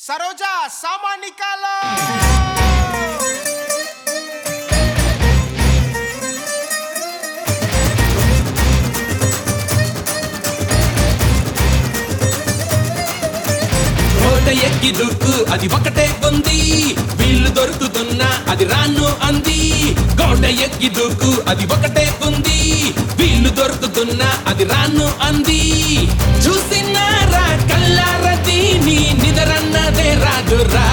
సరోజా సామానికాలో కోట ఎక్కి దుర్కు అది ఒకటే ఉంది వీళ్ళు దొరుకుతున్నా అది రాను అంది కోట ఎక్కి దుర్కు అది ఒకటే ఉంది వీళ్ళు దొరుకుతున్నా అది రాను అంది చూసినారా కల్లార దీని నిదరన్నదే రాజురా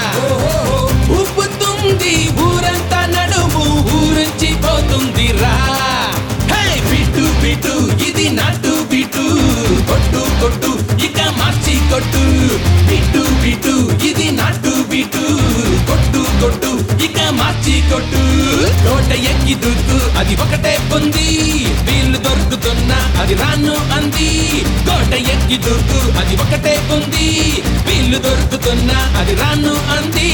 ఉప్పుతుంది ఊరంతా నడుము ఊరించి పోతుందిరా హే బిటు బిటు ఇది నాటు బిటు కొట్టు కొట్టు ఇక మార్చి కొట్టు బిటు బిటు ఇది నాటు బిటు కొట్టు కొట్టు ఇక మార్చి కొట్టు నోట ఎక్కి దూకు అది ఒకటే పొంది వీళ్ళు దొరుకుతున్నా అది రాను అంది కోట ఎక్కి దూకు అది ఒకటే పొంది వీళ్ళు దొరుకుతున్నా అది రాను అంది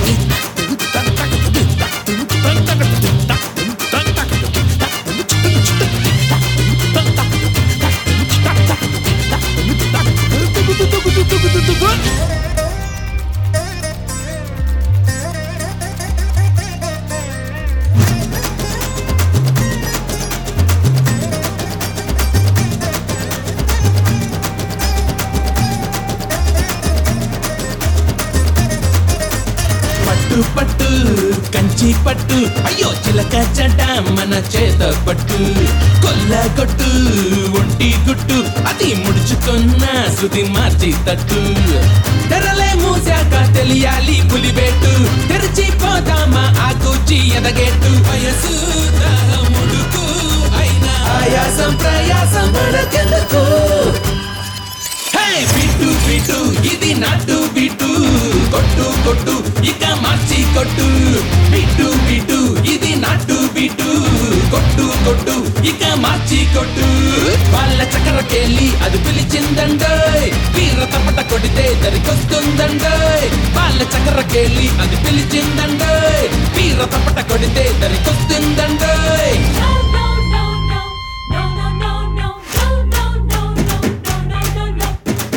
పట్టు పట్టు కంచి పట్టు అయ్యో చిలక చట మన చేత పట్టు కొల్ల కొట్టు ఒంటి గుట్టు అది ముడుచుకున్న శృతి మార్చి తట్టు తెరలే మూసాక తెలియాలి పులిబెట్టు తెరిచి పోదామా ఆ కూచి ఎదగెట్టు వయసు దాహముడుకు అయినా ఆయాసం ప్రయాసం మనకెందుకు హే బిటు బిటు ఇది నాటు బిటు కొట్టు కొట్టు ఇక మార్చి కొట్టు బిటు బిటు ఇది నాటు బిటు కొట్టు కొట్టు ఇక మార్చి కొట్టు వాళ్ళ చక్రకెళ్ళి అది పిలిచిందండోయ్ వీర తపట కొడితే దరికొస్తుందండోయ్ వాళ్ళ చక్రకెళ్ళి అది పిలిచిందండోయ్ వీర తపట కొడితే దరికొస్తుందండోయ్ No, no, no, no, no, no, no, no, no, no, no, no, no,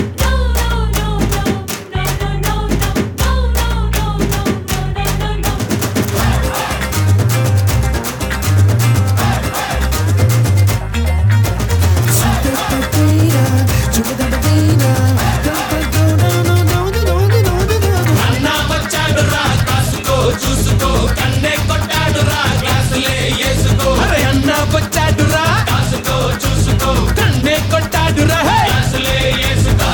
no, no, no, no, no. అన్నా వచ్చాడు రా కాసుకో చూసుకో కన్నే కొట్టాడు రా గ్లాసులే వేసుకో అరే అన్నా వచ్చాడు రా కాసుకో చూసుకో కన్నే కొట్టాడు రా గ్లాసులే వేసుకో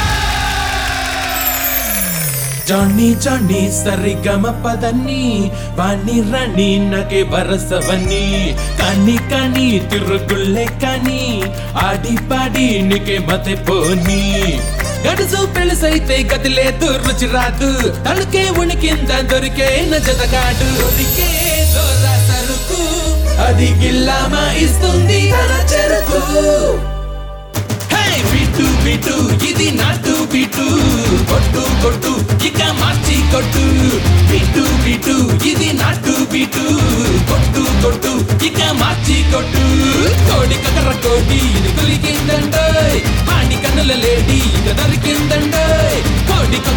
జానీ జానీ సరిగమ పదని వాణి రాణి నగే వరసవని కాని కాని తిరుగుళ్ళే కాని ఆడి పాడి నీకే మతే పోని గడుసు పెళసైతే గది లేదు రుచి రాదు తలుకే ఉనికింద దొరికే నజదగాడు దొరికే దొర సరుకు అది గిల్లామా ఇస్తుంది తన చెరుకు హే బిటు బిటు ఇది నాటు బిటు కొట్టు కొట్టు ఇక మార్చి కొట్టు బిటు బిటు ఇది నాటు బిటు కొట్టు కొట్టు ఇక మార్చి కొట్టు కోడి కకర కోడి ఇది కులికిందండోయ్ పాడి కన్నుల లేడి ఇక దొరికిందండోయ్ కోడి